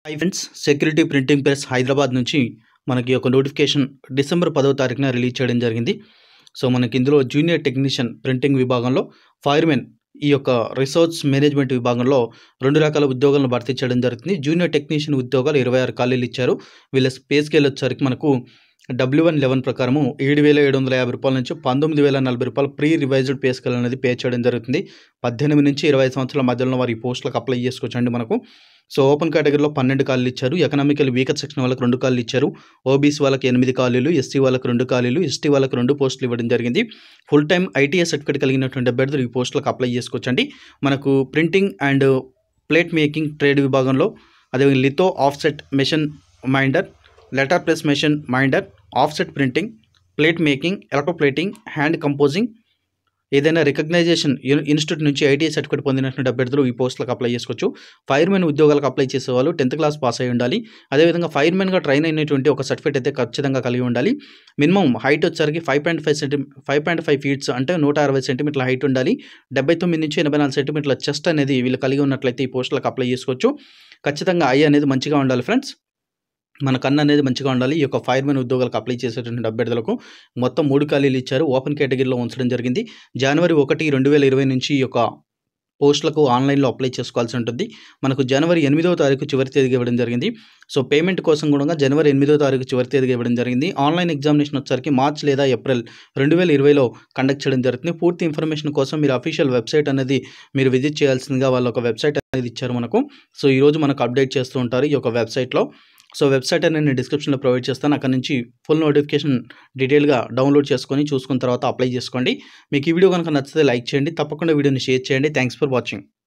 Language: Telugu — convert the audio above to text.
high friends security printing press Hyderabad నుంచి మనకి ఒక నోటిఫికేషన్ డిసెంబర్ పదవ తారీఖున రిలీజ్ చేయడం జరిగింది సో మనకి ఇందులో జూనియర్ టెక్నీషియన్ ప్రింటింగ్ విభాగంలో ఫైర్మెన్ ఈ యొక్క రిసోర్స్ మేనేజ్మెంట్ విభాగంలో రెండు రకాల ఉద్యోగాలను భర్తీ చేయడం జరుగుతుంది జూనియర్ టెక్నీషియన్ ఉద్యోగాలు ఇరవై ఆరు ఖాళీలు ఇచ్చారు వీళ్ళ పే స్కేల్ వచ్చేసరికి మనకు డబ్ల్యూ వన్ లెవెన్ ప్రకారము ఏడు వేల ఏడు వందల యాభై రూపాయల నుంచి పంతొమ్మిది వేల నలభై రూపాయలు ప్రీ రివైజ్డ్ పే స్కేల్ అనేది పే చేయడం జరుగుతుంది పద్దెనిమిది నుంచి ఇరవై ఐదు సంవత్సరాల మధ్యలో వారి పోస్టులకు అప్లై చేసుకోవచ్చండి మనకు సో ఓపెన్ కేటగిరీలో పన్నెండు ఖాళీలు ఇచ్చారు ఎకనామికల్ వీకర్ సెక్షన్ వాళ్ళకి రెండు ఖాళీలు ఇచ్చారు ఓబీసీ వాళ్ళకి ఎనిమిది ఖాళీలు ఎస్సీ వాళ్ళకి రెండు ఖాళీలు ఎస్టీ వాళ్ళకి రెండు పోస్టులు ఇవ్వడం జరిగింది ఫుల్ టైం ఐటీఎస్ సర్టిఫికేట్ కలిగినటువంటి అభ్యర్థులు ఈ పోస్టులకు అప్లై చేసుకోవచ్చండి మనకు printing and plate making trade విభాగంలో అదేవిధంగా లితో offset machine minder letter press machine minder offset printing plate making electroplating hand composing ఏదైనా రికగ్నైజేషన్ ఇన్స్టిట్యూట్ నుంచి ఐటీఐ సర్టిఫికేట్ పొందినటువంటి అభ్యర్థులు ఈ పోస్టులకు అప్లై చేసుకోవచ్చు ఫైర్మెన్ ఉద్యోగాలకు అప్లై చేసేవాళ్ళు టెన్త్ క్లాస్ పాస్ అయి ఉండాలి అదేవిధంగా ఫైర్మెన్గా ట్రైన్ అయినటువంటి ఒక సర్టిఫికేట్ అయితే ఖచ్చితంగా కలిగి ఉండాలి మినిమం హైట్ వచ్చేసరికి ఫైవ్ పాయింట్ ఫైవ్ సెంటీ ఫైవ్ పాయింట్ ఫైవ్ ఫీట్స్ అంటే నూట అరవై సెంటీమీటర్ల హైట్ ఉండాలి డెబ్బై తొమ్మిది నుంచి ఎనభై నాలుగు సెంటీమీటర్ల చెస్ట్ అనేది వీళ్ళు కలిగి ఉన్నట్లయితే ఈ పోస్టులకు అప్లై చేసుకోవచ్చు ఖచ్చితంగా ఐ అనేది మంచిగా ఉండాలి ఫ్రెండ్స్ మన కన్ను అనేది మంచిగా ఉండాలి ఈ యొక్క ఫైర్మెన్ ఉద్యోగాలకు అప్లై చేసేటువంటి అభ్యర్థులకు మొత్తం మూడు ఖాళీలు ఇచ్చారు ఓపెన్ కేటగిరీలో ఉంచడం జరిగింది జనవరి ఒకటి రెండు వేల ఇరవై నుంచి ఈ యొక్క పోస్టులకు ఆన్లైన్లో అప్లై చేసుకోవాల్సి ఉంటుంది మనకు జనవరి ఎనిమిదవ తారీఖు చివరి తేదీగా ఇవ్వడం జరిగింది సో పేమెంట్ కోసం కూడా జనవరి ఎనిమిదవ తారీఖు చివరి తేదీగా ఇవ్వడం జరిగింది ఆన్లైన్ ఎగ్జామినేషన్ వచ్చరికి మార్చ్ లేదా ఏప్రిల్ రెండు వేల ఇరవైలో కండక్ట్ చేయడం జరుగుతుంది పూర్తి ఇన్ఫర్మేషన్ కోసం మీరు అఫీషియల్ వెబ్సైట్ అనేది మీరు విజిట్ చేయాల్సిందిగా వాళ్ళు ఒక వెబ్సైట్ అనేది ఇచ్చారు మనకు సో ఈరోజు మనకు అప్డేట్ చేస్తూ ఉంటారు ఈ యొక్క వెబ్సైట్లో సో వెబ్సైట్ అనేది నేను డిస్క్రిప్షన్లో ప్రొవైడ్ చేస్తాను అక్కడ నుంచి ఫుల్ నోటిఫికేషన్ డీటెయిల్గా డౌన్లోడ్ చేసుకొని చూసుకున్న తర్వాత అప్లై చేసుకోండి మీకు ఈ వీడియో కనుక నచ్చితే లైక్ చేయండి తప్పకుండా వీడియోని షేర్ చేయండి థ్యాంక్స్ ఫర్ వాచింగ్